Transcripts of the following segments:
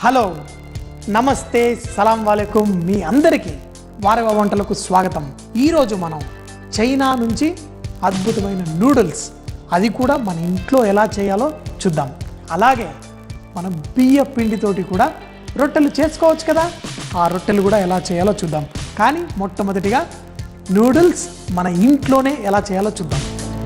Hello నమస్తే సలాం వాలేకుం మీ అందరికీ వారవ వంటలకు స్వాగతం ఈరోజు మనం చైనా నుంచి అద్భుతమైన నూడిల్స్ అది కూడా మన ఇంట్లో ఎలా చేయాలో చూద్దాం అలాగే మనం బియ్య పిండితోటి కూడా రొట్టెలు చేసుకోవచ్చు కదా ఆ రొట్టెలు కూడా ఎలా చేయాలో చూద్దాం కానీ మొట్టమొదటిగా నూడిల్స్ మన ఇంట్లోనే ఎలా చేయాలో చూద్దాం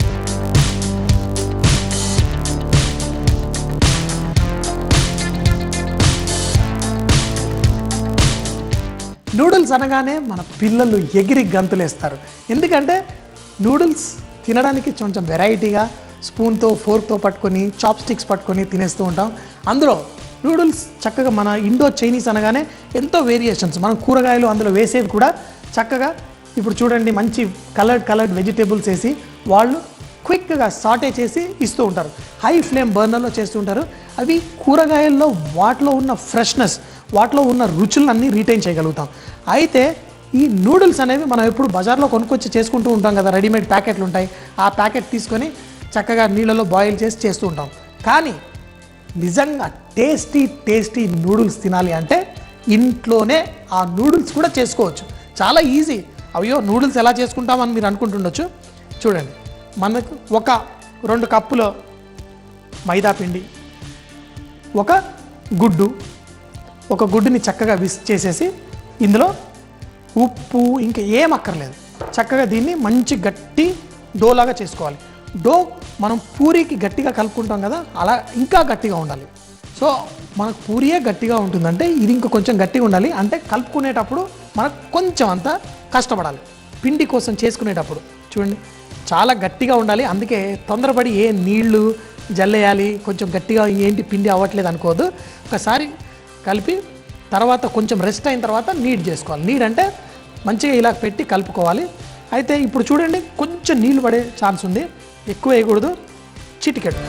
నూడిల్స్ అనగానే మన పిల్లలు ఎగిరి గంతులేస్తారు ఎందుకంటే నూడిల్స్ తినడానికి కొంచెం వెరైటీగా స్పూన్తో ఫోర్క్తో పట్టుకొని చాప్ స్టిక్స్ పట్టుకొని తినేస్తూ ఉంటాం అందులో నూడిల్స్ చక్కగా మన ఇండో చైనీస్ అనగానే ఎంతో వేరియేషన్స్ మనం కూరగాయలు అందులో వేసేవి కూడా చక్కగా ఇప్పుడు చూడండి మంచి కలర్డ్ కలర్డ్ వెజిటేబుల్స్ వేసి వాళ్ళు క్విక్గా సాటే చేసి ఇస్తూ ఉంటారు హై ఫ్లేమ్ బర్నర్లో చేస్తూ ఉంటారు అవి కూరగాయల్లో వాటిలో ఉన్న ఫ్రెష్నెస్ వాటిలో ఉన్న రుచులన్నీ రీటైన్ చేయగలుగుతాం అయితే ఈ నూడిల్స్ అనేవి మనం ఎప్పుడు బజార్లో కొనుక్కొచ్చి చేసుకుంటూ ఉంటాం కదా రెడీమేడ్ ప్యాకెట్లు ఉంటాయి ఆ ప్యాకెట్ తీసుకొని చక్కగా నీళ్ళలో బాయిల్ చేసి చేస్తూ ఉంటాం కానీ నిజంగా టేస్టీ టేస్టీ నూడిల్స్ తినాలి అంటే ఇంట్లోనే ఆ నూడిల్స్ కూడా చేసుకోవచ్చు చాలా ఈజీ అయ్యో నూడిల్స్ ఎలా చేసుకుంటామని మీరు అనుకుంటుండొచ్చు చూడండి మనకు ఒక రెండు కప్పుల మైదా పిండి ఒక గుడ్డు ఒక గుడ్డుని చక్కగా విస్ చేసేసి ఇందులో ఉప్పు ఇంకా ఏం అక్కర్లేదు చక్కగా దీన్ని మంచి గట్టి డోలాగా చేసుకోవాలి డో మనం పూరీకి గట్టిగా కలుపుకుంటాం కదా అలా ఇంకా గట్టిగా ఉండాలి సో మనకు పూరియే గట్టిగా ఉంటుందంటే ఇది ఇంకా కొంచెం గట్టిగా ఉండాలి అంటే కలుపుకునేటప్పుడు మనకు కొంచెం అంత కష్టపడాలి పిండి కోసం చేసుకునేటప్పుడు చూడండి చాలా గట్టిగా ఉండాలి అందుకే తొందరపడి ఏ నీళ్లు జల్లేయాలి కొంచెం గట్టిగా ఏంటి పిండి అవ్వట్లేదు అనుకోవద్దు ఒకసారి కలిపి తర్వాత కొంచెం రెస్ట్ అయిన తర్వాత నీడ్ చేసుకోవాలి నీడ్ అంటే మంచిగా ఇలా పెట్టి కలుపుకోవాలి అయితే ఇప్పుడు చూడండి కొంచెం నీళ్ళు పడే ఛాన్స్ ఉంది ఎక్కువ వేయకూడదు చిటికెడు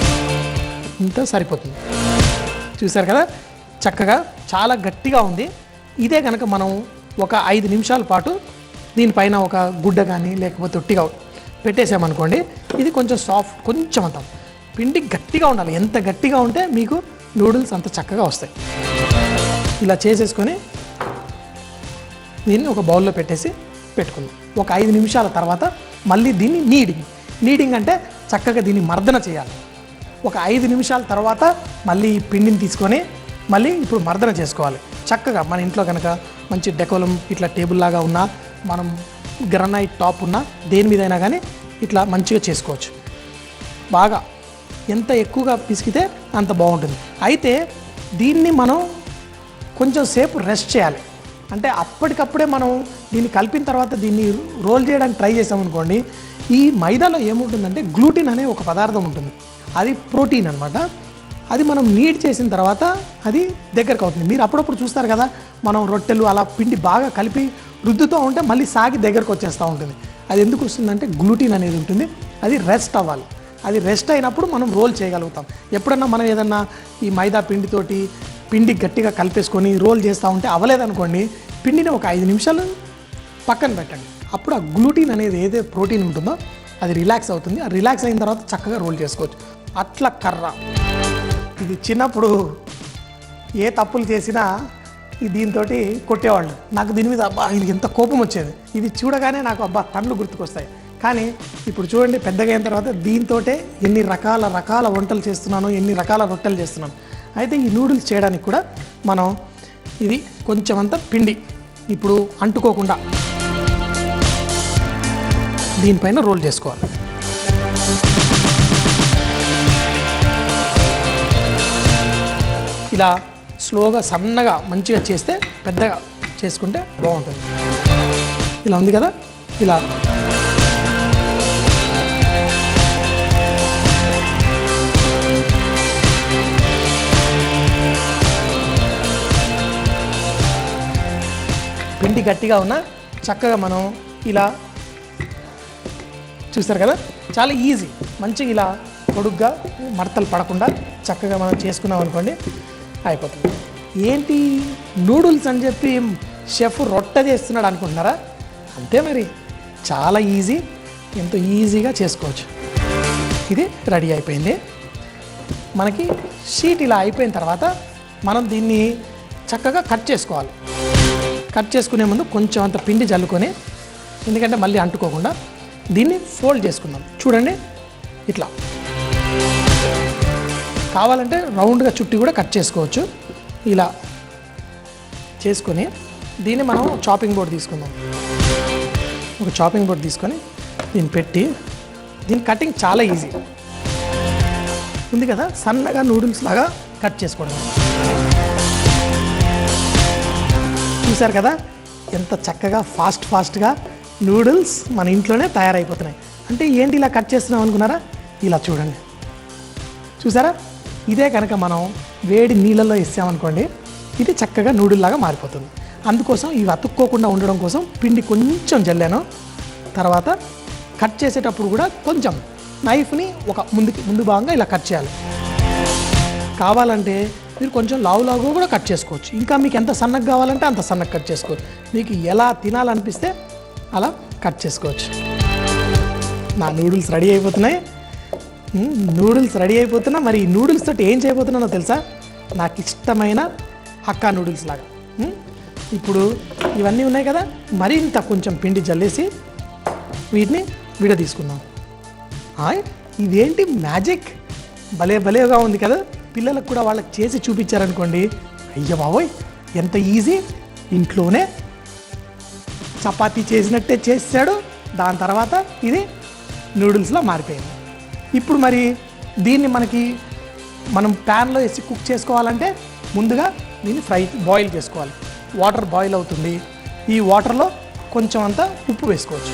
ఇంత సరిపోతుంది చూసారు కదా చక్కగా చాలా గట్టిగా ఉంది ఇదే కనుక మనం ఒక ఐదు నిమిషాల పాటు దీనిపైన ఒక గుడ్డ కానీ లేకపోతే ఒట్టిగా పెట్టేసామనుకోండి ఇది కొంచెం సాఫ్ట్ కొంచెం అంత పిండి గట్టిగా ఉండాలి ఎంత గట్టిగా ఉంటే మీకు నూడిల్స్ అంత చక్కగా వస్తాయి ఇలా చేసేసుకొని దీన్ని ఒక బౌల్లో పెట్టేసి పెట్టుకుందాం ఒక ఐదు నిమిషాల తర్వాత మళ్ళీ దీన్ని నీడింగ్ నీడింగ్ అంటే చక్కగా దీన్ని మర్దన చేయాలి ఒక ఐదు నిమిషాల తర్వాత మళ్ళీ ఈ పిండిని తీసుకొని మళ్ళీ ఇప్పుడు మర్దన చేసుకోవాలి చక్కగా మన ఇంట్లో కనుక మంచి డెకోలం ఇట్లా టేబుల్ లాగా ఉన్నా మనం గ్రనైట్ టాప్ ఉన్నా దేని మీదైనా కానీ ఇట్లా మంచిగా చేసుకోవచ్చు బాగా ఎంత ఎక్కువగా పిసికితే అంత బాగుంటుంది అయితే దీన్ని మనం కొంచెం సేపు రెస్ట్ చేయాలి అంటే అప్పటికప్పుడే మనం దీన్ని కలిపిన తర్వాత దీన్ని రోల్ చేయడానికి ట్రై చేసామనుకోండి ఈ మైదాలో ఏముంటుందంటే గ్లూటిన్ అనే ఒక పదార్థం ఉంటుంది అది ప్రోటీన్ అనమాట అది మనం నీడ్ చేసిన తర్వాత అది దగ్గరకు అవుతుంది మీరు అప్పుడప్పుడు చూస్తారు కదా మనం రొట్టెలు అలా పిండి బాగా కలిపి రుద్దుతూ ఉంటే మళ్ళీ సాగి దగ్గరకు వచ్చేస్తూ ఉంటుంది అది ఎందుకు వస్తుందంటే గ్లూటిన్ అనేది ఉంటుంది అది రెస్ట్ అవ్వాలి అది రెస్ట్ అయినప్పుడు మనం రోల్ చేయగలుగుతాం ఎప్పుడన్నా మనం ఏదన్నా ఈ మైదా పిండితోటి పిండి గట్టిగా కలిపేసుకొని రోల్ చేస్తూ ఉంటే అవ్వలేదనుకోండి పిండిని ఒక ఐదు నిమిషాలు పక్కన పెట్టండి అప్పుడు ఆ గ్లూటిన్ అనేది ఏదైతే ప్రోటీన్ ఉంటుందో అది రిలాక్స్ అవుతుంది ఆ రిలాక్స్ అయిన తర్వాత చక్కగా రోల్ చేసుకోవచ్చు అట్లా కర్ర ఇది చిన్నప్పుడు ఏ తప్పులు చేసినా ఈ దీంతో కొట్టేవాళ్ళు నాకు దీని మీద అబ్బా ఇది ఎంత కోపం వచ్చేది ఇది చూడగానే నాకు అబ్బా కళ్ళు గుర్తుకొస్తాయి కానీ ఇప్పుడు చూడండి పెద్దగా అయిన తర్వాత దీంతో ఎన్ని రకాల రకాల వంటలు చేస్తున్నాను ఎన్ని రకాల రొట్టెలు చేస్తున్నాను అయితే ఈ నూడిల్స్ చేయడానికి కూడా మనం ఇది కొంచెం అంత పిండి ఇప్పుడు అంటుకోకుండా దీనిపైన రోల్ చేసుకోవాలి ఇలా స్లోగా సన్నగా మంచిగా చేస్తే పెద్దగా చేసుకుంటే బాగుంటుంది ఇలా ఉంది కదా ఇలా పిండి గట్టిగా ఉన్నా చక్కగా మనం ఇలా చూస్తారు కదా చాలా ఈజీ మంచిగా ఇలా పొడుగ్గా మడతలు పడకుండా చక్కగా మనం చేసుకున్నాం అనుకోండి అయిపోతుంది ఏంటి నూడిల్స్ అని చెప్పి షెఫ్ రొట్టె చేస్తున్నాడు అనుకుంటున్నారా అంతే మరి చాలా ఈజీ ఎంతో ఈజీగా చేసుకోవచ్చు ఇది రెడీ అయిపోయింది మనకి షీట్ ఇలా అయిపోయిన తర్వాత మనం దీన్ని చక్కగా కట్ చేసుకోవాలి కట్ చేసుకునే ముందు కొంచెం అంత పిండి జల్లుకొని ఎందుకంటే మళ్ళీ అంటుకోకుండా దీన్ని ఫోల్డ్ చేసుకుందాం చూడండి ఇట్లా కావాలంటే రౌండ్గా చుట్టి కూడా కట్ చేసుకోవచ్చు ఇలా చేసుకొని దీన్ని మనం చాపింగ్ బోర్డ్ తీసుకుందాం ఒక చాపింగ్ బోర్డ్ తీసుకొని దీన్ని పెట్టి దీని కటింగ్ చాలా ఈజీ ఉంది కదా సన్నగా నూడిల్స్ లాగా కట్ చేసుకోవడం చూసారు కదా ఎంత చక్కగా ఫాస్ట్ ఫాస్ట్గా నూడిల్స్ మన ఇంట్లోనే తయారైపోతున్నాయి అంటే ఏంటి ఇలా కట్ చేస్తున్నాం అనుకున్నారా ఇలా చూడండి చూసారా ఇదే కనుక మనం వేడి నీళ్ళల్లో వేసామనుకోండి ఇది చక్కగా నూడిల్ లాగా మారిపోతుంది అందుకోసం ఇవి అతుక్కోకుండా ఉండడం కోసం పిండి కొంచెం జల్లాను తర్వాత కట్ చేసేటప్పుడు కూడా కొంచెం నైఫ్ని ఒక ముందుకి ముందు భాగంగా ఇలా కట్ చేయాలి కావాలంటే మీరు కొంచెం లావు లావుగా కూడా కట్ చేసుకోవచ్చు ఇంకా మీకు ఎంత సన్నగా కావాలంటే అంత సన్నగా కట్ చేసుకోవచ్చు మీకు ఎలా తినాలనిపిస్తే అలా కట్ చేసుకోవచ్చు నా నూడిల్స్ రెడీ అయిపోతున్నాయి మ్మ్, నూడిల్స్ రెడీ అయిపోతున్నా మరి ఈ నూడిల్స్ తోటి ఏం చేయబోతున్నానో తెలుసా నాకు ఇష్టమైన హక్కా నూడిల్స్ లాగా మ్మ్? ఇప్పుడు ఇవన్నీ ఉన్నాయి కదా మరింత కొంచెం పిండి జల్లేసి వీటిని విడ తీసుకుందాం హాయ్ ఇదేంటి మ్యాజిక్ భలే భలేగా ఉంది కదా పిల్లలకు కూడా వాళ్ళకి చేసి చూపించారనుకోండి అయ్య బాబోయ్ ఎంత ఈజీ ఇంట్లోనే చపాతీ చేసినట్టే చేసాడు దాని తర్వాత ఇది నూడిల్స్లో మారిపోయింది ఇప్పుడు మరి దీన్ని మనకి మనం ప్యాన్లో వేసి కుక్ చేసుకోవాలంటే ముందుగా దీన్ని ఫ్రై బాయిల్ చేసుకోవాలి వాటర్ బాయిల్ అవుతుంది ఈ వాటర్లో కొంచెం అంత ఉప్పు వేసుకోవచ్చు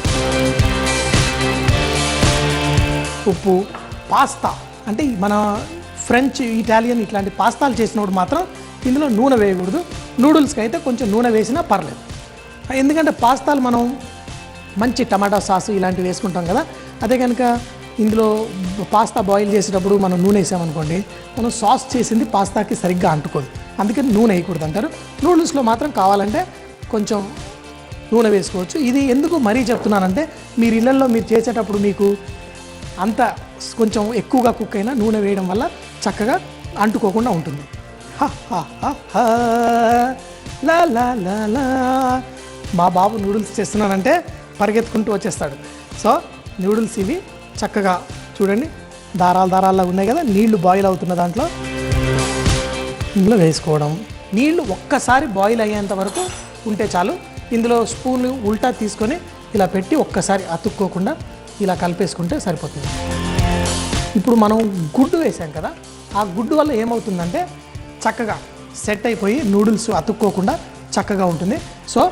ఉప్పు పాస్తా అంటే మన ఫ్రెంచ్ ఇటాలియన్ ఇట్లాంటి పాస్తాలు చేసినప్పుడు మాత్రం ఇందులో నూనె వేయకూడదు నూడిల్స్కి అయితే కొంచెం నూనె వేసినా పర్లేదు ఎందుకంటే పాస్తాలు మనం మంచి టమాటా సాస్ ఇలాంటివి వేసుకుంటాం కదా అదే కనుక ఇందులో పాస్తా బాయిల్ చేసేటప్పుడు మనం నూనె వేసామనుకోండి మనం సాస్ చేసింది పాస్తాకి సరిగ్గా అంటుకోదు అందుకని నూనె వేయకూడదు అంటారు నూడిల్స్లో మాత్రం కావాలంటే కొంచెం నూనె వేసుకోవచ్చు ఇది ఎందుకు మరీ చెప్తున్నానంటే మీరు ఇళ్ళల్లో మీరు చేసేటప్పుడు మీకు అంత కొంచెం ఎక్కువగా కుక్ అయినా నూనె వేయడం వల్ల చక్కగా అంటుకోకుండా ఉంటుంది హ, హ, హ, హ. లా లా లా లా మా బాబు నూడిల్స్ చేస్తున్నానంటే పరిగెత్తుకుంటూ వచ్చేస్తాడు సో నూడిల్స్ ఇవి చక్కగా చూడండి దారాలు దారాల్లో ఉన్నాయి కదా నీళ్లు బాయిల్ అవుతున్న దాంట్లో ఇందులో వేసుకోవడం నీళ్లు ఒక్కసారి బాయిల్ అయ్యేంత వరకు ఉంటే చాలు ఇందులో స్పూన్ ఉల్టా తీసుకొని ఇలా పెట్టి ఒక్కసారి అతుక్కోకుండా ఇలా కలిపేసుకుంటే సరిపోతుంది ఇప్పుడు మనం గుడ్డు వేసాం కదా ఆ గుడ్డు వల్ల ఏమవుతుందంటే చక్కగా సెట్ అయిపోయి నూడిల్స్ అతుక్కోకుండా చక్కగా ఉంటుంది సో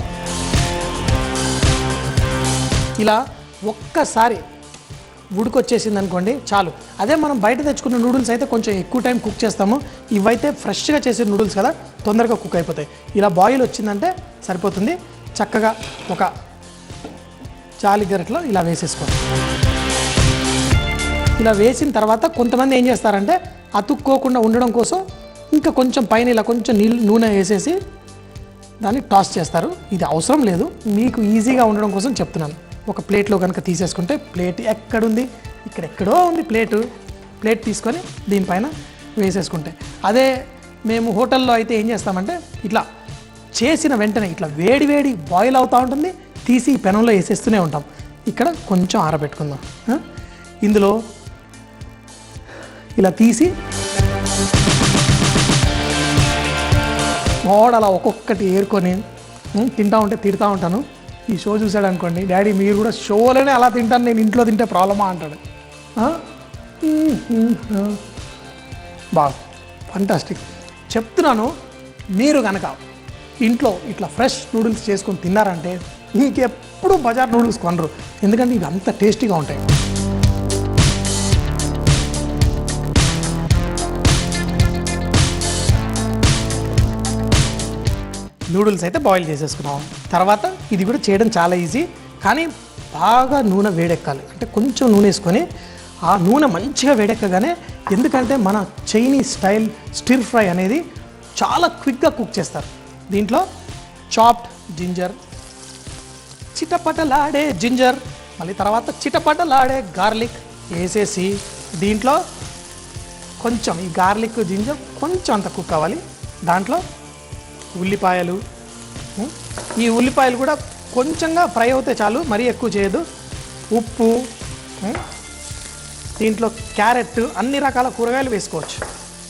ఇలా ఒక్కసారి ఉడికొచ్చేసింది అనుకోండి చాలు అదే మనం బయట తెచ్చుకున్న నూడిల్స్ అయితే కొంచెం ఎక్కువ టైం కుక్ చేస్తాము ఇవైతే ఫ్రెష్గా చేసే నూడిల్స్ కదా తొందరగా కుక్ అయిపోతాయి ఇలా బాయిల్ వచ్చిందంటే సరిపోతుంది చక్కగా ఒక చాలి గరిటలో ఇలా వేసేసుకోండి ఇలా వేసిన తర్వాత కొంతమంది ఏం చేస్తారంటే అతుక్కోకుండా ఉండడం కోసం ఇంకా కొంచెం పైన ఇలా కొంచెం నీళ్ళు నూనె వేసేసి దాన్ని టాస్ చేస్తారు ఇది అవసరం లేదు మీకు ఈజీగా ఉండడం కోసం చెప్తున్నాను ఒక ప్లేట్లో కనుక తీసేసుకుంటే ప్లేట్ ఎక్కడుంది ఇక్కడ ఎక్కడో ఉంది ప్లేటు ప్లేట్ తీసుకొని దీనిపైన వేసేసుకుంటే అదే మేము హోటల్లో అయితే ఏం చేస్తామంటే ఇట్లా చేసిన వెంటనే ఇట్లా వేడి వేడి బాయిల్ అవుతూ ఉంటుంది తీసి ఈ పెనంలో వేసేస్తూనే ఉంటాం ఇక్కడ కొంచెం ఆరబెట్టుకుందాం ఆ? ఇందులో ఇలా తీసి మోడ అలా ఒక్కొక్కటి ఏరుకొని ఉమ్, తింటా ఉంటే తిడతా ఉంటాను ఈ షో చూశాడు అనుకోండి డాడీ మీరు కూడా షోలోనే అలా తింటాను నేను ఇంట్లో తింటే ప్రాబ్లమా అంటాడు ఆ? ఉమ్, ఉమ్, ఆ. బాగా ఫంటాస్టిక్ చెప్తున్నాను మీరు కనుక ఇంట్లో ఇట్లా ఫ్రెష్ నూడిల్స్ చేసుకొని తిన్నారంటే ఇంకెప్పుడు బజార్ నూడిల్స్ కొనరు ఎందుకంటే ఇవి అంత టేస్టీగా ఉంటాయి నూడిల్స్ అయితే బాయిల్ చేసేసుకున్నాం తర్వాత ఇది కూడా చేయడం చాలా ఈజీ కానీ బాగా నూనె వేడెక్కాలి అంటే కొంచెం నూనె వేసుకొని ఆ నూనె మంచిగా వేడెక్కగానే ఎందుకంటే మన చైనీస్ స్టైల్ స్టిర్ ఫ్రై అనేది చాలా క్విక్గా కుక్ చేస్తారు దీంట్లో చాప్డ్ జింజర్ చిటపటలాడే జింజర్ మళ్ళీ తర్వాత చిటపటలాడే గార్లిక్ వేసేసి దీంట్లో కొంచెం ఈ గార్లిక్ జింజర్ కొంచెం అంత కుక్ అవ్వాలి దాంట్లో ఉల్లిపాయలు ఉం? ఈ ఉల్లిపాయలు కూడా కొంచెంగా ఫ్రై అవుతే చాలు మరీ ఎక్కువ చేయదు ఉప్పు ఉం? దీంట్లో క్యారెట్ అన్ని రకాల కూరగాయలు వేసుకోవచ్చు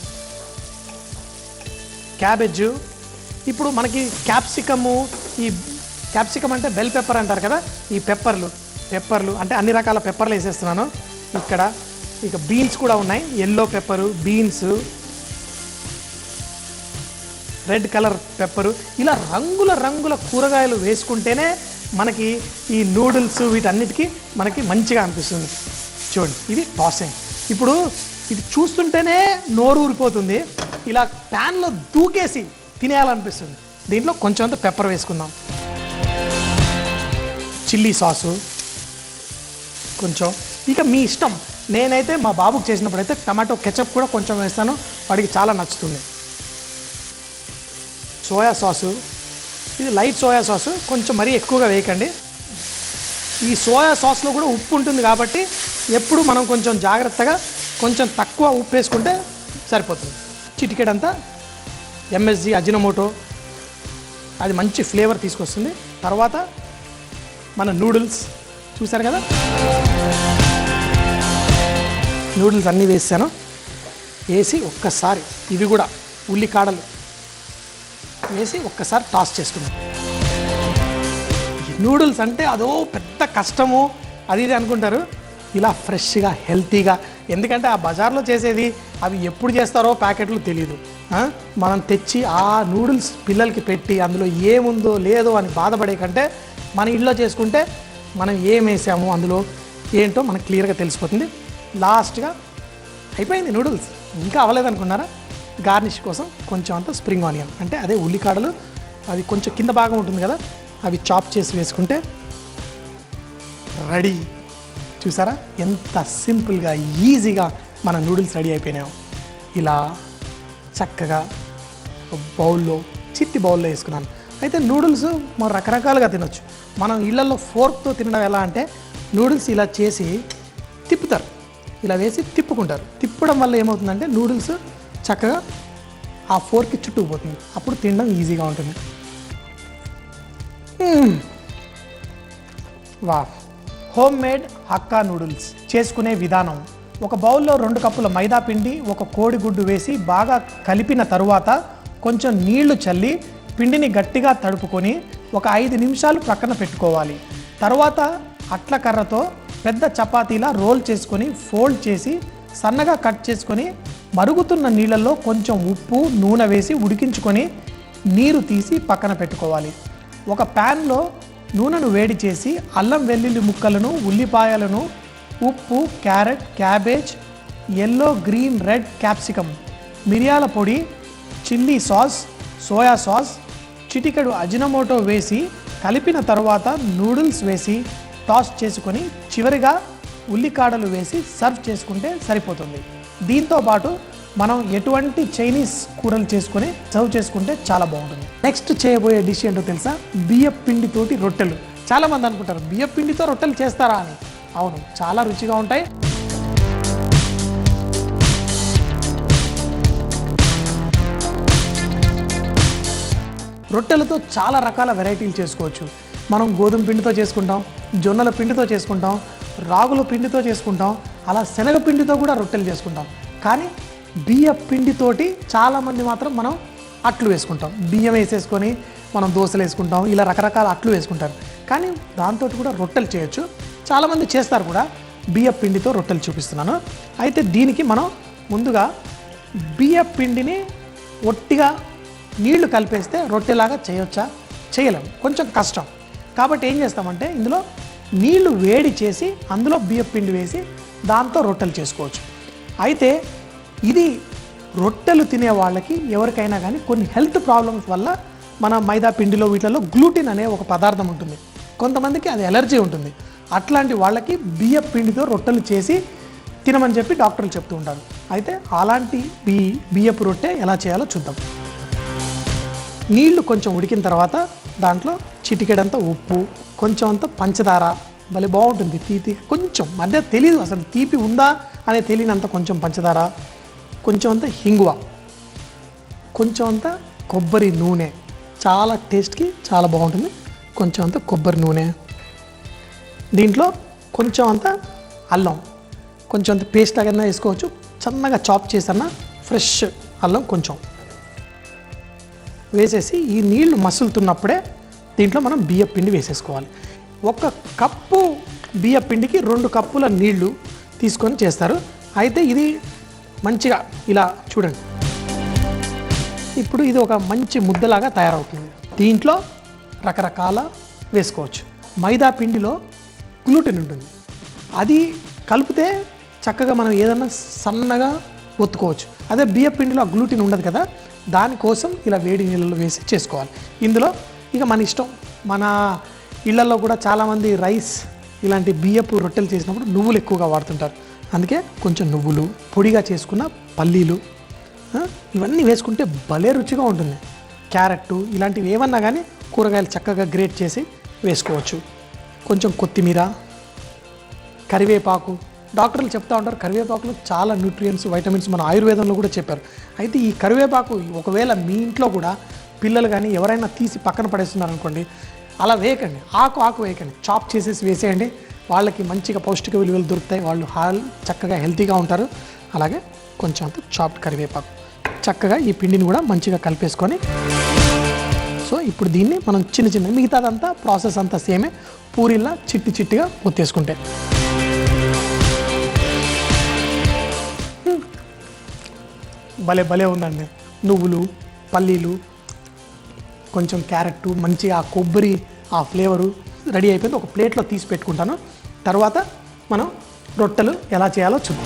క్యాబేజ్ ఇప్పుడు మనకి క్యాప్సికము ఈ క్యాప్సికమ్ అంటే బెల్ పెప్పర్ అంటారు కదా ఈ పెప్పర్లు పెప్పర్లు అంటే అన్ని రకాల పెప్పర్లు వేసేస్తున్నాను ఇక్కడ ఇక బీన్స్ కూడా ఉన్నాయి yellow pepper beans red colour pepper ఇలా రంగుల రంగుల కూరగాయలు వేసుకుంటేనే మనకి ఈ నూడిల్స్ వీటన్నిటికీ మనకి మంచిగా అనిపిస్తుంది చూడండి ఇది టాసింగ్ ఇప్పుడు ఇది చూస్తుంటేనే నోరు ఊరిపోతుంది ఇలా ప్యాన్లో దూకేసి తినేయాలనిపిస్తుంది దీంట్లో కొంచెం అంత పెప్పర్ వేసుకుందాం చిల్లీ సాసు కొంచెం ఇక మీ ఇష్టం నేనైతే మా బాబుకి చేసినప్పుడు అయితే టమాటో కెచప్ కూడా కొంచెం వేస్తాను వాడికి చాలా నచ్చుతుంది సోయా సాసు ఇది లైట్ సోయా సాసు కొంచెం మరీ ఎక్కువగా వేయకండి ఈ సోయా సాస్లో కూడా ఉప్పు ఉంటుంది కాబట్టి ఎప్పుడు మనం కొంచెం జాగ్రత్తగా కొంచెం తక్కువ ఉప్పు వేసుకుంటే సరిపోతుంది చిటికెడ్ అంతా ఎంఎస్జి అజినమోటో అది మంచి ఫ్లేవర్ తీసుకొస్తుంది తర్వాత మన నూడిల్స్ చూసారు కదా నూడిల్స్ అన్నీ వేసాను వేసి ఒక్కసారి ఇవి కూడా ఉల్లికాడలు వేసి ఒక్కసారి టాస్ చేసుకుందాం నూడిల్స్ అంటే అదో పెద్ద కష్టము అది ఇది అనుకుంటారు ఇలా ఫ్రెష్గా హెల్తీగా ఎందుకంటే ఆ బజార్లో చేసేది అవి ఎప్పుడు చేస్తారో ప్యాకెట్లు తెలియదు ఆ? మనం తెచ్చి ఆ నూడిల్స్ పిల్లలకి పెట్టి అందులో ఏముందో లేదో అని బాధపడే కంటే మన ఇంట్లో చేసుకుంటే మనం ఏం వేసాము అందులో ఏంటో మనకు క్లియర్గా తెలిసిపోతుంది లాస్ట్గా అయిపోయింది నూడిల్స్ ఇంకా అవ్వలేదనుకున్నారా గార్నిష్ కోసం కొంచెం అంత స్ప్రింగ్ ఆనియన్ అంటే అదే ఉల్లికాడలు అవి కొంచెం కింద భాగం ఉంటుంది కదా అవి చాప్ చేసి వేసుకుంటే రెడీ చూసారా ఎంత సింపుల్గా ఈజీగా మన నూడిల్స్ రెడీ అయిపోయినాయో ఇలా చక్కగా ఒక బౌల్లో చిట్టి బౌల్లో వేసుకున్నాను అయితే నూడిల్స్ మనం రకరకాలుగా తినొచ్చు మనం ఇళ్లలో ఫోర్క్తో తినడం ఎలా అంటే నూడిల్స్ ఇలా చేసి తిప్పుతారు ఇలా వేసి తిప్పుకుంటారు తిప్పడం వల్ల ఏమవుతుందంటే నూడిల్స్ చక్కగా ఆ ఫోర్క్కి చుట్టుకుపోతుంది అప్పుడు తినడం ఈజీగా ఉంటుంది మ్మ్. వా హోమ్ మేడ్ హక్కా నూడిల్స్ చేసుకునే విధానం ఒక బౌల్లో రెండు కప్పుల మైదా పిండి ఒక కోడిగుడ్డు వేసి బాగా కలిపిన తరువాత కొంచెం నీళ్లు చల్లి పిండిని గట్టిగా తడుపుకొని ఒక ఐదు నిమిషాలు ప్రక్కన పెట్టుకోవాలి తర్వాత అట్ల కర్రతో పెద్ద చపాతీలా రోల్ చేసుకొని ఫోల్డ్ చేసి సన్నగా కట్ చేసుకొని మరుగుతున్న నీళ్ళల్లో కొంచెం ఉప్పు నూనె వేసి ఉడికించుకొని నీరు తీసి పక్కన పెట్టుకోవాలి ఒక ప్యాన్లో నూనెను వేడి చేసి అల్లం వెల్లుల్లి ముక్కలను ఉల్లిపాయలను ఉప్పు carrot cabbage yellow green red capsicum మిరియాల పొడి చిల్లీ సాస్ సోయా సాస్ చిటికెడు అజినమోటో వేసి కలిపిన తర్వాత నూడిల్స్ వేసి టాస్ చేసుకొని చివరిగా ఉల్లికాడలు వేసి సర్వ్ చేసుకుంటే సరిపోతుంది దీంతో పాటు మనం ఎటువంటి చైనీస్ కూరలు చేసుకొని సర్వ్ చేసుకుంటే చాలా బాగుంటుంది నెక్స్ట్ చేయబోయే డిష్ ఏంటో తెలుసా బియ్య పిండితోటి రొట్టెలు చాలా మంది అనుకుంటారు బియ్య పిండితో రొట్టెలు చేస్తారా అని అవును చాలా రుచిగా ఉంటాయి రొట్టెలతో చాలా రకాల వెరైటీలు చేసుకోవచ్చు మనం గోధుమ పిండితో చేసుకుంటాం జొన్నల పిండితో చేసుకుంటాం రాగుల పిండితో చేసుకుంటాం అలా శనగ పిండితో కూడా రొట్టెలు చేసుకుంటాం కానీ బియ్య పిండితోటి చాలామంది మాత్రం మనం అట్లు వేసుకుంటాం బియ్యం వేసేసుకొని మనం దోశలు వేసుకుంటాం ఇలా రకరకాల అట్లు వేసుకుంటారు కానీ దాంతో కూడా రొట్టెలు చేయొచ్చు చాలామంది చేస్తారు కూడా బియ్య పిండితో రొట్టెలు చూపిస్తున్నాను అయితే దీనికి మనం ముందుగా బియ్య పిండిని ఒట్టిగా నీళ్లు కలిపేస్తే రొట్టెలాగా చేయొచ్చా చేయలేము కొంచెం కష్టం కాబట్టి ఏం చేస్తామంటే ఇందులో నీళ్లు వేడి చేసి అందులో బియ్య పిండి వేసి దాంతో రొట్టెలు చేసుకోవచ్చు అయితే ఇది రొట్టెలు తినే వాళ్ళకి ఎవరికైనా కానీ కొన్ని హెల్త్ ప్రాబ్లమ్స్ వల్ల మన మైదా పిండిలో వీటిలో గ్లూటిన్ అనే ఒక పదార్థం ఉంటుంది కొంతమందికి అది ఎలర్జీ ఉంటుంది అట్లాంటి వాళ్ళకి బియ్య పిండితో రొట్టెలు చేసి తినమని చెప్పి డాక్టర్లు చెప్తూ ఉంటారు అయితే అలాంటి బి బియ్యపు రొట్టె ఎలా చేయాలో చూద్దాం నీళ్లు కొంచెం ఉడికిన తర్వాత దాంట్లో చిటికెడంత ఉప్పు కొంచెం అంత పంచదార భలే బాగుంటుంది తీపి కొంచెం మధ్య తెలియదు అసలు తీపి ఉందా అనే తెలియనంత కొంచెం పంచదార కొంచెం అంత హింగువ కొంచెం అంత కొబ్బరి నూనె చాలా టేస్ట్కి చాలా బాగుంటుంది కొంచెం అంత కొబ్బరి నూనె దీంట్లో కొంచెం అంత అల్లం కొంచెం అంత పేస్ట్ లాగా వేసుకోవచ్చు సన్నగా చాప్ చేసన్న ఫ్రెష్ అల్లం కొంచెం వేసేసి ఈ నీళ్లు మసులుతున్నప్పుడే దీంట్లో మనం బియ్య పిండి వేసేసుకోవాలి ఒక కప్పు బియ్య పిండికి రెండు కప్పుల నీళ్లు తీసుకొని చేస్తారు అయితే ఇది మంచిగా ఇలా చూడండి ఇప్పుడు ఇది ఒక మంచి ముద్దలాగా తయారవుతుంది దీంట్లో రకరకాల వేసుకోవచ్చు మైదా పిండిలో గ్లూటెన్ ఉంటుంది అది కలిపితే చక్కగా మనం ఏదన్నా సన్నగా ఒత్తుకోవచ్చు అదే బియ్య పిండిలో ఆ గ్లూటెన్ ఉండదు కదా దానికోసం ఇలా వేడి నీళ్ళలో వేసి చేసుకోవాలి ఇందులో ఇక మన ఇష్టం మన ఇళ్లలో కూడా చాలామంది రైస్ ఇలాంటి బియ్యపు రొట్టెలు చేసినప్పుడు నువ్వులు ఎక్కువగా వాడుతుంటారు అందుకే కొంచెం నువ్వులు పొడిగా చేసుకున్న పల్లీలు ఆ, ఇవన్నీ వేసుకుంటే భలే రుచిగా ఉంటుంది క్యారెట్ ఇలాంటివి ఏమన్నా కానీ కూరగాయలు చక్కగా గ్రేట్ చేసి వేసుకోవచ్చు కొంచెం కొత్తిమీర కరివేపాకు డాక్టర్లు చెప్తా ఉంటారు కరివేపాకులో చాలా న్యూట్రియంట్స్ వైటమిన్స్ మన ఆయుర్వేదంలో కూడా చెప్పారు అయితే ఈ కరివేపాకు ఒకవేళ మీ ఇంట్లో కూడా పిల్లలు కానీ ఎవరైనా తీసి పక్కన పడేస్తున్నారు అనుకోండి అలా వేయకండి ఆకు ఆకు వేయకండి చాప్ చేసేసి వేసేయండి వాళ్ళకి మంచిగా పౌష్టిక విలువలు దొరుకుతాయి వాళ్ళు హాల్ చక్కగా హెల్తీగా ఉంటారు అలాగే కొంచెం అంత చాప్డ్ కరివేపాకు చక్కగా ఈ పిండిని కూడా మంచిగా కలిపేసుకొని సో ఇప్పుడు దీన్ని మనం చిన్న చిన్న మిగతాదంతా ప్రాసెస్ అంతా సేమే పూరిలా చిట్టి చిట్టిగా ఒత్తేసుకుంటే హ్మ్. భలే భలే ఉందండి నువ్వులు పల్లీలు కొంచెం క్యారెట్ మంచిగా ఆ కొబ్బరి ఆ ఫ్లేవరు రెడీ అయిపోయింది ఒక ప్లేట్లో తీసి పెట్టుకుంటాను తర్వాత మనం రొట్టెలు ఎలా చేయాలో చూద్దాం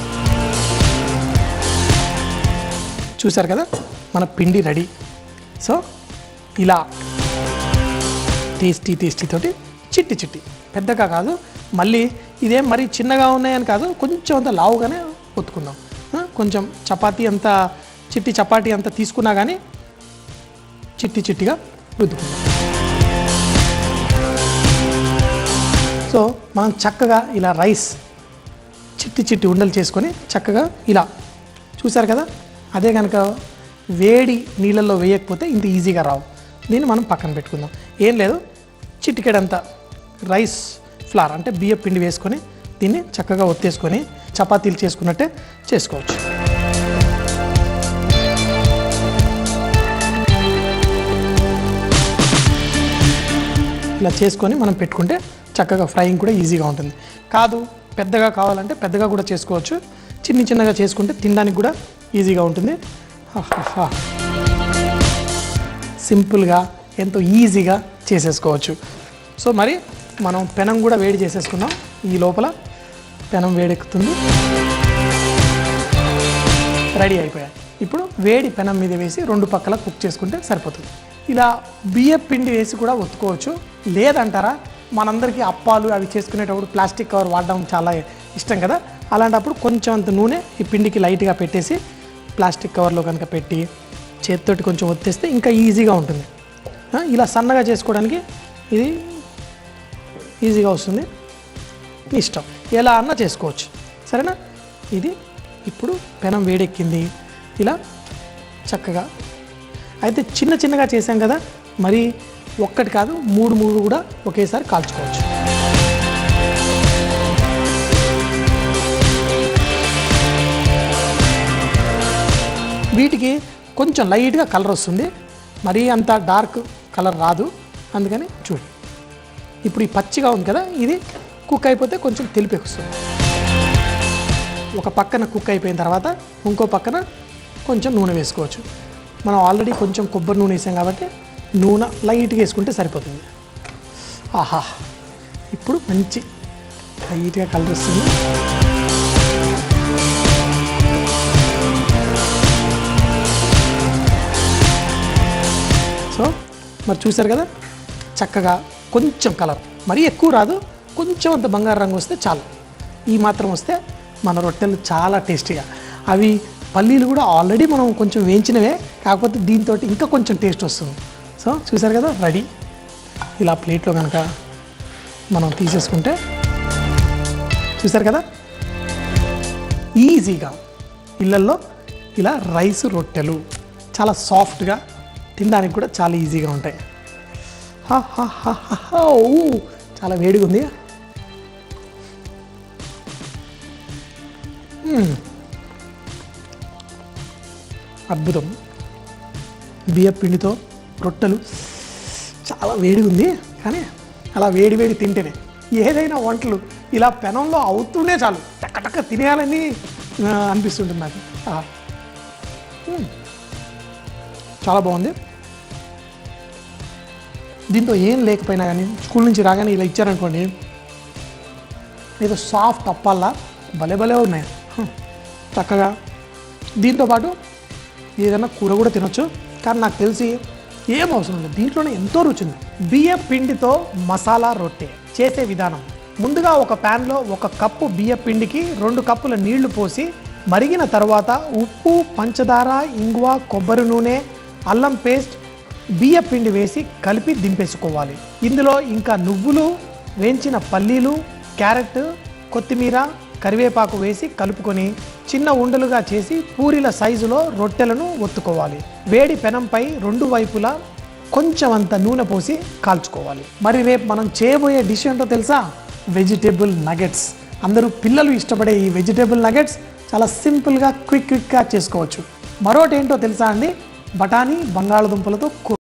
చూసారు కదా మన పిండి రెడీ సో ఇలా టేస్టీ టేస్టీ తోటి చిట్టి చిట్టి పెద్దగా కాదు మళ్ళీ ఇదేం మరీ చిన్నగా ఉన్నాయని కాదు కొంచెం అంత లావుగానే ఒత్తుకుందాం ఆ, కొంచెం చపాతీ అంత చిట్టి చపాతీ అంత తీసుకున్నా కానీ చిట్టి చిట్టిగా రుద్దుకుందాం సో మనం చక్కగా ఇలా రైస్ చిట్టి చిట్టి ఉండలు చేసుకొని చక్కగా ఇలా చూసారు కదా అదే కనుక వేడి నీళ్ళల్లో వేయకపోతే ఇంత ఈజీగా రావు దీన్ని మనం పక్కన పెట్టుకుందాం ఏం లేదు చిటికెడంత రైస్ ఫ్లార్ అంటే బియ్య పిండి వేసుకొని దీన్ని చక్కగా ఒత్తేసుకొని చపాతీలు చేసుకున్నట్టే చేసుకోవచ్చు ఇలా చేసుకొని మనం పెట్టుకుంటే చక్కగా ఫ్రైయింగ్ కూడా ఈజీగా ఉంటుంది కాదు పెద్దగా కావాలంటే పెద్దగా కూడా చేసుకోవచ్చు చిన్న చిన్నగా చేసుకుంటే తినడానికి కూడా ఈజీగా ఉంటుంది ఆహాహా. సింపుల్గా ఎంతో ఈజీగా చేసేసుకోవచ్చు సో మరి మనం పెనం కూడా వేడి చేసేసుకున్నాం ఈ లోపల పెనం వేడెక్కుతుంది రెడీ అయిపోయాయి ఇప్పుడు వేడి పెనం మీద వేసి రెండు పక్కల కుక్ చేసుకుంటే సరిపోతుంది ఇలా బియ్య పిండి వేసి కూడా ఒత్తుకోవచ్చు లేదంటారా మనందరికీ అప్పాలు అవి చేసుకునేటప్పుడు ప్లాస్టిక్ కవర్ వాడడం చాలా ఇష్టం కదా అలాంటప్పుడు కొంచెం అంత నూనె ఈ పిండికి లైట్గా పెట్టేసి ప్లాస్టిక్ కవర్లో కనుక పెట్టి చేతితోటి కొంచెం ఒత్తేస్తే ఇంకా ఈజీగా ఉంటుంది ఆ, ఇలా సన్నగా చేసుకోవడానికి ఇది ఈజీగా వస్తుంది మీ ఇష్టం ఎలా అన్నా చేసుకోవచ్చు సరేనా ఇది ఇప్పుడు పెనం వేడెక్కింది ఇలా చక్కగా అయితే చిన్న చిన్నగా చేసాం కదా మరి ఒక్కటి కాదు మూడు మూడు కూడా ఒకేసారి కాల్చుకోవచ్చు వీటికి కొంచెం లైట్గా కలర్ వస్తుంది మరీ అంత డార్క్ కలర్ రాదు అందుకని చూడు ఇప్పుడు ఈ పచ్చిగా ఉంది కదా ఇది కుక్ అయిపోతే కొంచెం తెలిపి వస్తుంది ఒక పక్కన కుక్ అయిపోయిన తర్వాత ఇంకో పక్కన కొంచెం నూనె వేసుకోవచ్చు మనం ఆల్రెడీ కొంచెం కొబ్బరి నూనె వేసాం కాబట్టి నూనె లైట్గా వేసుకుంటే సరిపోతుంది ఆహా ఇప్పుడు మంచి లైట్గా కలర్ వస్తుంది సో మరి చూసారు కదా చక్కగా కొంచెం కలర్ మరీ ఎక్కువ రాదు కొంచెం అంత బంగారు రంగు వస్తే చాలు ఈ మాత్రం వస్తే మన రొట్టెలు చాలా టేస్టీగా అవి పల్లీలు కూడా ఆల్రెడీ మనం కొంచెం వేయించినవే కాకపోతే దీంతో ఇంకా కొంచెం టేస్ట్ వస్తుంది సో చూసారు కదా రెడీ ఇలా ప్లేట్లో కనుక మనం తీసేసుకుంటే చూసారు కదా ఈజీగా ఇళ్ళల్లో ఇలా రైస్ రొట్టెలు చాలా సాఫ్ట్గా తినడానికి కూడా చాలా ఈజీగా ఉంటాయి హా, హా, హా, హా, హా, ఊ, చాలా వేడిగా ఉంది మ్మ్. అద్భుతం బియ్య పిండితో రొట్టెలు చాలా వేడిగా ఉంది కానీ అలా వేడి వేడి తింటేనే ఏదైనా వంటలు ఇలా పెనంలో అవుతూనే చాలు టక్క టక్క తినేయాలని ఆ, అనిపిస్తుంటుంది నాకు ఆ. మ్మ్. చాలా బాగుంది దీంతో ఏం లేకపోయినా కానీ స్కూల్ నుంచి రాగానే ఇలా ఇచ్చారనుకోండి ఏదో సాఫ్ట్ అప్పాల్లా భలే భలే ఉన్నాయి హ్మ్. చక్కగా దీంతో పాటు ఏదైనా కూర కూడా తినొచ్చు కానీ నాకు తెలిసి ఏం అవసరం లేదు దీంట్లోనే ఎంతో రుచి ఉంది బియ్య పిండితో మసాలా రొట్టె చేసే విధానం ముందుగా ఒక ప్యాన్లో ఒక కప్పు బియ్య పిండికి రెండు కప్పుల నీళ్లు పోసి మరిగిన తర్వాత ఉప్పు పంచదార ఇంగువ కొబ్బరి నూనె అల్లం పేస్ట్ బియ్య పిండి వేసి కలిపి దింపేసుకోవాలి ఇందులో ఇంకా నువ్వులు వేయించిన పల్లీలు క్యారెట్ కొత్తిమీర కరివేపాకు వేసి కలుపుకొని చిన్న ఉండలుగా చేసి పూరీల సైజులో రొట్టెలను ఒత్తుకోవాలి వేడి పెనంపై రెండు వైపులా కొంచెం అంత నూనె పోసి కాల్చుకోవాలి మరి రేపు మనం చేయబోయే డిష్ ఏంటో తెలుసా వెజిటేబుల్ నగెట్స్ అందరూ పిల్లలు ఇష్టపడే ఈ వెజిటేబుల్ నగెట్స్ చాలా సింపుల్గా క్విక్ క్విక్గా చేసుకోవచ్చు మరోటి ఏంటో తెలుసా అండి బఠానీ బంగాళదుంపలతో కూ-